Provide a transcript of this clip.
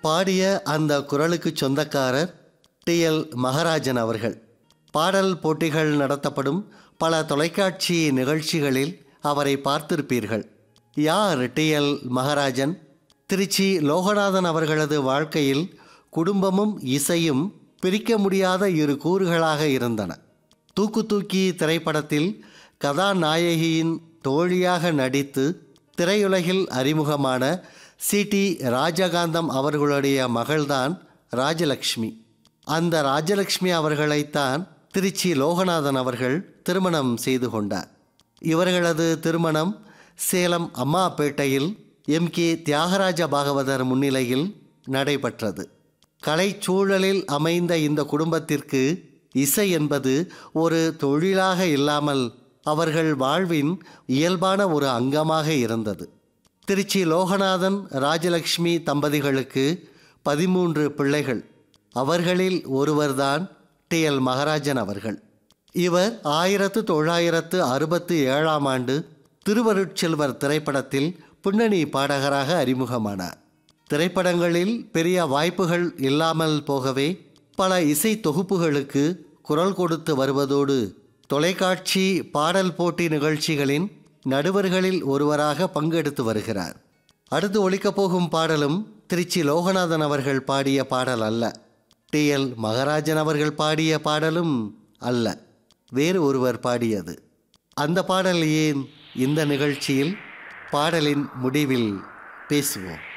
பாடிய அந்த குரலுக்கு சொந்தக்காரர் டி எல் மகராஜன் அவர்கள் பாடல் போட்டிகள் நடத்தப்படும் பல தொலைக்காட்சி நிகழ்ச்சிகளில் அவரை பார்த்திருப்பீர்கள் யார் டி எல் மகராஜன் திருச்சி லோகநாதன் அவர்களது வாழ்க்கையில் குடும்பமும் இசையும் பிரிக்க முடியாத இரு கூறுகளாக இருந்தன தூக்கு தூக்கி திரைப்படத்தில் கதாநாயகியின் தோழியாக நடித்து திரையுலகில் அறிமுகமான சி டி ராஜகாந்தம் அவர்களுடைய மகள்தான் ராஜலக்ஷ்மி அந்த ராஜலக்ஷ்மி அவர்களைத்தான் திருச்சி லோகநாதன் அவர்கள் திருமணம் செய்து கொண்டார் இவர்களது திருமணம் சேலம் அம்மாப்பேட்டையில் எம் கே தியாகராஜ பாகவதர் முன்னிலையில் நடைபெற்றது கலைச்சூழலில் அமைந்த இந்த குடும்பத்திற்கு இசை என்பது ஒரு தொழிலாக இல்லாமல் அவர்கள் வாழ்வின் இயல்பான ஒரு அங்கமாக இருந்தது திருச்சி லோகநாதன் ராஜலக்ஷ்மி தம்பதிகளுக்கு பதிமூன்று பிள்ளைகள் அவர்களில் ஒருவர்தான் டி எல் மகராஜன் அவர்கள் இவர் ஆயிரத்து தொள்ளாயிரத்து அறுபத்தி ஏழாம் ஆண்டு திருவருட்செல்வர் திரைப்படத்தில் பின்னணி பாடகராக அறிமுகமானார் திரைப்படங்களில் பெரிய வாய்ப்புகள் இல்லாமல் போகவே பல இசை தொகுப்புகளுக்கு குரல் கொடுத்து வருவதோடு தொலைக்காட்சி பாடல் போட்டி நிகழ்ச்சிகளின் நடுவர்களில் ஒருவராக பங்கெடுத்து வருகிறார் அடுத்து ஒலிக்கப் போகும் பாடலும் திருச்சி லோகநாதன் அவர்கள் பாடிய பாடல் அல்ல டி எல் மகராஜன் அவர்கள் பாடிய பாடலும் அல்ல வேறு ஒருவர் பாடியது அந்த பாடல் ஏன் இந்த நிகழ்ச்சியில் பாடலின் முடிவில் பேசுவோம்